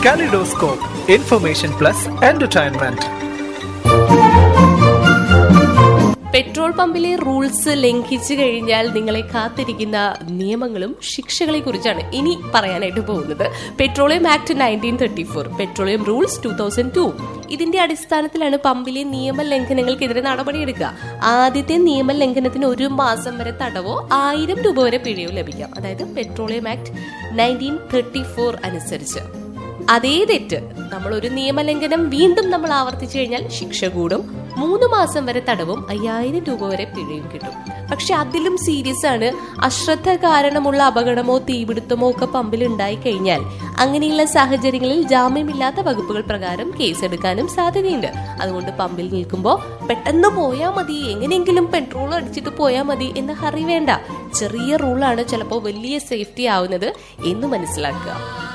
Kaleidoscope, information plus entertainment. Petrol പമ്പിലെ rules ലംഘിച്ചു കഴിഞ്ഞാൽ നിങ്ങളെ കാത്തിരിക്കുന്ന നിയമങ്ങളും ശിക്ഷകളെ കുറിച്ചാണ് ഇനി പറയാനായിട്ട് പോകുന്നത് petroleum act nineteen thirty four petroleum rules two thousand two ഇതിന്റെ അടിസ്ഥാനത്തിലാണ് പമ്പിലെ നിയമലംഘനങ്ങൾക്കെതിരെ നടപടിയെടുക്കുക ആദ്യത്തെ നിയമലംഘനത്തിന് ഒരു മാസം വരെ തടവോ ആയിരം രൂപ വരെ പിഴയോ ലഭിക്കാം അതായത് petroleum act nineteen thirty four അനുസരിച്ച് അതേ തെറ്റ് നമ്മൾ ഒരു നിയമലംഘനം വീണ്ടും നമ്മൾ ആവർത്തിച്ചു കഴിഞ്ഞാൽ ശിക്ഷ കൂടും മൂന്ന് മാസം വരെ തടവും അയ്യായിരം രൂപ വരെ പിഴയും കിട്ടും പക്ഷെ അതിലും സീരിയസ് ആണ് അശ്രദ്ധ കാരണമുള്ള അപകടമോ തീപിടുത്തമോ ഒക്കെ പമ്പിൽ ഉണ്ടായി കഴിഞ്ഞാൽ അങ്ങനെയുള്ള സാഹചര്യങ്ങളിൽ ജാമ്യമില്ലാത്ത വകുപ്പുകൾ പ്രകാരം കേസെടുക്കാനും സാധ്യതയുണ്ട് അതുകൊണ്ട് പമ്പിൽ നിൽക്കുമ്പോൾ പെട്ടെന്ന് പോയാൽ മതി എങ്ങനെയെങ്കിലും പെട്രോൾ അടിച്ചിട്ട് പോയാൽ മതി എന്ന് ഹറി വേണ്ട ചെറിയ റൂളാണ് ചിലപ്പോൾ വലിയ സേഫ്റ്റി ആവുന്നത് എന്ന് മനസ്സിലാക്കുക